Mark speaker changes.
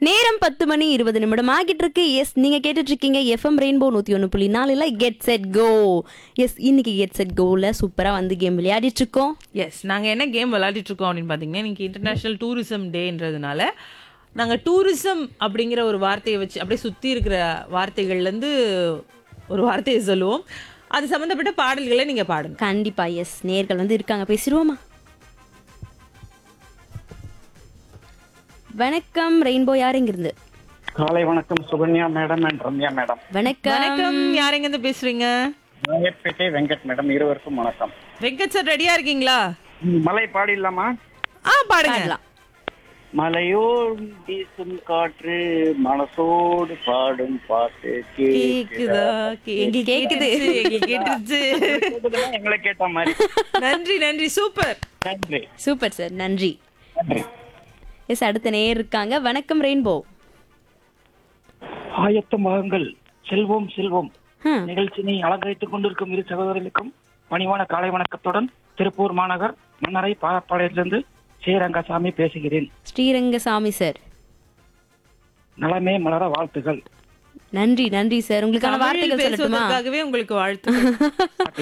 Speaker 1: நேரம் பத்து மணி இருபது நிமிடம் ஆகிட்டு இருக்கு எஸ் நீங்க கேட்டுட்டு இருக்கீங்க எஃப்எம் ரெயின்போ நூத்தி ஒன்று புள்ளி நாலுல கெட் செட் கோ எஸ் இன்னைக்கு கெட் செட் கோல சூப்பரா வந்து கேம் விளையாடிட்டு இருக்கோம்
Speaker 2: எஸ் நாங்கள் என்ன கேம் விளையாடிட்டு இருக்கோம் அப்படின்னு பார்த்தீங்கன்னா இன்னைக்கு இன்டர்நேஷ்னல் டூரிசம் டேன்றதுனால நாங்கள் டூரிசம் அப்படிங்கிற ஒரு வார்த்தையை வச்சு அப்படியே சுற்றி இருக்கிற வார்த்தைகள்லேருந்து ஒரு வார்த்தையை சொல்லுவோம் அது சம்மந்தப்பட்ட பாடல்களை நீங்கள் பாடுங்க
Speaker 1: கண்டிப்பா எஸ் நேர்கள் வந்து இருக்காங்க பேசிடுவோமா வணக்கம் ரெயின்போ யார் இங்கிருந்து
Speaker 3: காலை வணக்கம் Sukanya madam and Ramya madam
Speaker 1: வணக்கம்
Speaker 2: வணக்கம் யார் எங்கேருந்து பேசுறீங்க
Speaker 3: ராயப்பேட்டை வெங்கட் மேடம் இருவருக்கும் வணக்கம்
Speaker 2: வெங்கட் சார் ரெடியா இருக்கீங்களா
Speaker 3: ம், மலை பாடிடலாமா
Speaker 2: ஆ பாடுங்க
Speaker 1: பாடலாம்.
Speaker 3: மலையோடு வீசும் காற்று மனசோடு பாடும் பாட்டு
Speaker 2: கேக்குதா கே- எங்க
Speaker 1: கேக்குது.
Speaker 2: கேக்குது எங்க கேட்டுருச்சு
Speaker 3: கேக்குதா? எங்களை கேட்ட மாதிரி
Speaker 2: நன்றி நன்றி சூப்பர்
Speaker 3: நன்றி
Speaker 1: சூப்பர் சார் நன்றி
Speaker 3: நன்றி
Speaker 1: எஸ் அடுத்த நேர் இருக்காங்க வணக்கம் ரெயின்போ
Speaker 3: ஆயத்தமாகுங்கள் செல்வோம் செல்வோம்
Speaker 1: ஹம்,
Speaker 3: நிகழ்ச்சியை அலங்கரித்துக் கொண்டிருக்கும் இரு சகோதரர்களுக்கும் பணிவான காலை வணக்கத்துடன் திருப்பூர் மாநகர் மன்னரை பாப்பாளையத்திலிருந்து ஸ்ரீரங்கசாமி பேசுகிறேன்
Speaker 1: ஸ்ரீரங்கசாமி சார்
Speaker 3: நலமே மலர வாழ்த்துகள்
Speaker 1: நன்றி நன்றி சார் உங்களுக்கான
Speaker 2: தமிழில்
Speaker 1: வார்த்தைகள் சொல்லட்டுமா
Speaker 2: பேசுவதற்காகவே உங்களுக்கு வாழ்த்து